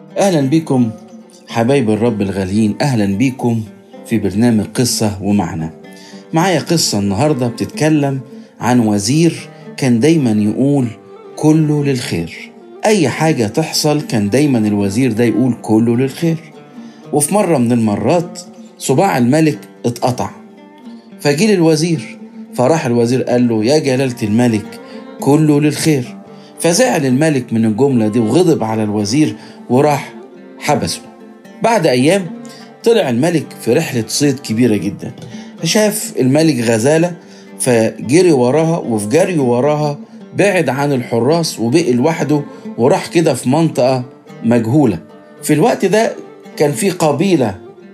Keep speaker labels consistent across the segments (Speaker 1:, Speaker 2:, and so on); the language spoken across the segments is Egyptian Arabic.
Speaker 1: أهلا بكم حبايب الرب الغاليين أهلا بكم في برنامج قصة ومعنى معايا قصة النهاردة بتتكلم عن وزير كان دايما يقول كله للخير أي حاجة تحصل كان دايما الوزير ده يقول كله للخير وفي مرة من المرات صباع الملك اتقطع فجي للوزير فراح الوزير قال له يا جلالة الملك كله للخير فزعل الملك من الجملة دي وغضب على الوزير وراح حبسه بعد أيام طلع الملك في رحلة صيد كبيرة جدا فشاف الملك غزالة فجري وراها وفي جري وراها بعد عن الحراس وبقي لوحده وراح كده في منطقة مجهولة في الوقت ده كان في قبيلة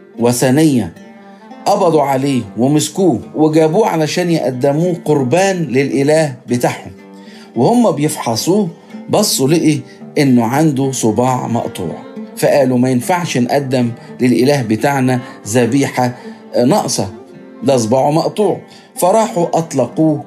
Speaker 1: وثنية قبضوا عليه ومسكوه وجابوه علشان يقدموه قربان للإله بتاعهم وهم بيفحصوه بصوا لقي إنه عنده صباع مقطوع فقالوا ما ينفعش نقدم للإله بتاعنا ذبيحة ناقصة ده صباعه مقطوع فراحوا أطلقوه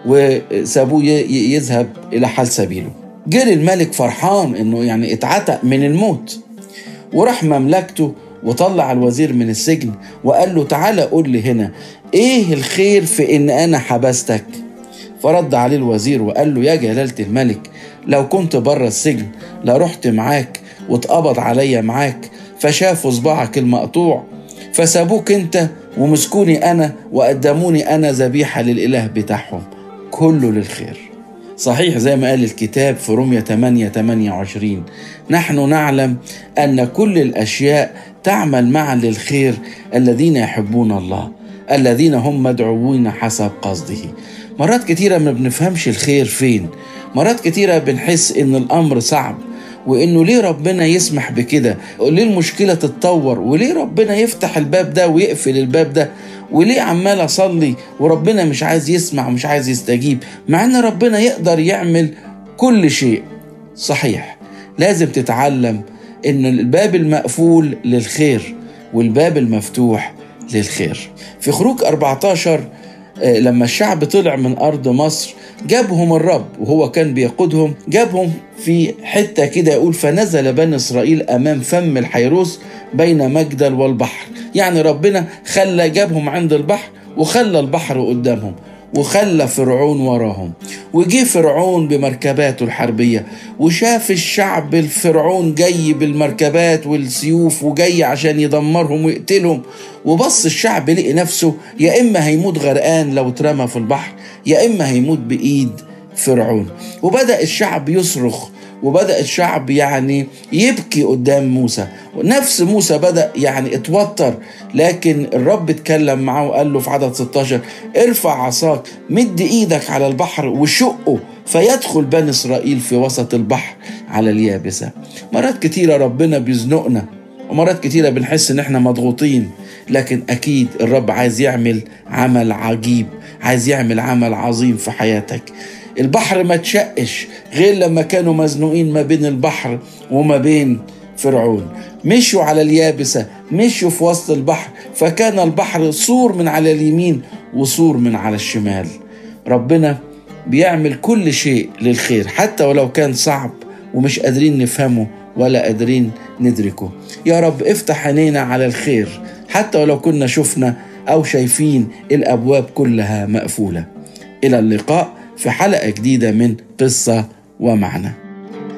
Speaker 1: وسابوه يذهب إلى حال سبيله جري الملك فرحان إنه يعني اتعتق من الموت وراح مملكته وطلع الوزير من السجن وقال له تعالى قول لي هنا ايه الخير في ان انا حبستك فرد عليه الوزير وقال له يا جلالة الملك لو كنت بره السجن لرحت معاك واتقبض عليا معاك فشافوا صباعك المقطوع فسابوك انت ومسكوني انا وقدموني انا ذبيحة للاله بتاعهم كله للخير صحيح زي ما قال الكتاب في رومية 8 28 نحن نعلم أن كل الأشياء تعمل معا للخير الذين يحبون الله الذين هم مدعوين حسب قصده مرات كتيرة ما بنفهمش الخير فين مرات كتيرة بنحس إن الأمر صعب وإنه ليه ربنا يسمح بكده ليه المشكلة تتطور وليه ربنا يفتح الباب ده ويقفل الباب ده وليه عمال اصلي وربنا مش عايز يسمع ومش عايز يستجيب مع ان ربنا يقدر يعمل كل شيء صحيح لازم تتعلم ان الباب المقفول للخير والباب المفتوح للخير في خروج 14 لما الشعب طلع من أرض مصر جابهم الرب وهو كان بيقودهم جابهم في حتة كده يقول فنزل بني إسرائيل أمام فم الحيروس بين مجدل والبحر يعني ربنا خلى جابهم عند البحر وخلى البحر قدامهم وخلى فرعون وراهم وجي فرعون بمركباته الحربية وشاف الشعب الفرعون جاي بالمركبات والسيوف وجاي عشان يدمرهم ويقتلهم وبص الشعب لقي نفسه يا إما هيموت غرقان لو اترمى في البحر يا إما هيموت بإيد فرعون وبدأ الشعب يصرخ وبدأ الشعب يعني يبكي قدام موسى نفس موسى بدأ يعني اتوتر لكن الرب اتكلم معاه وقال له في عدد 16 ارفع عصاك مد ايدك على البحر وشقه فيدخل بني اسرائيل في وسط البحر على اليابسة مرات كتيرة ربنا بيزنقنا ومرات كتيرة بنحس ان احنا مضغوطين لكن اكيد الرب عايز يعمل عمل عجيب عايز يعمل عمل عظيم في حياتك البحر ما تشقش غير لما كانوا مزنوقين ما بين البحر وما بين فرعون مشوا على اليابسة مشوا في وسط البحر فكان البحر سور من على اليمين وسور من على الشمال ربنا بيعمل كل شيء للخير حتى ولو كان صعب ومش قادرين نفهمه ولا قادرين ندركه يا رب افتح عينينا على الخير حتى ولو كنا شفنا أو شايفين الأبواب كلها مقفولة إلى اللقاء في حلقة جديدة من قصة ومعنى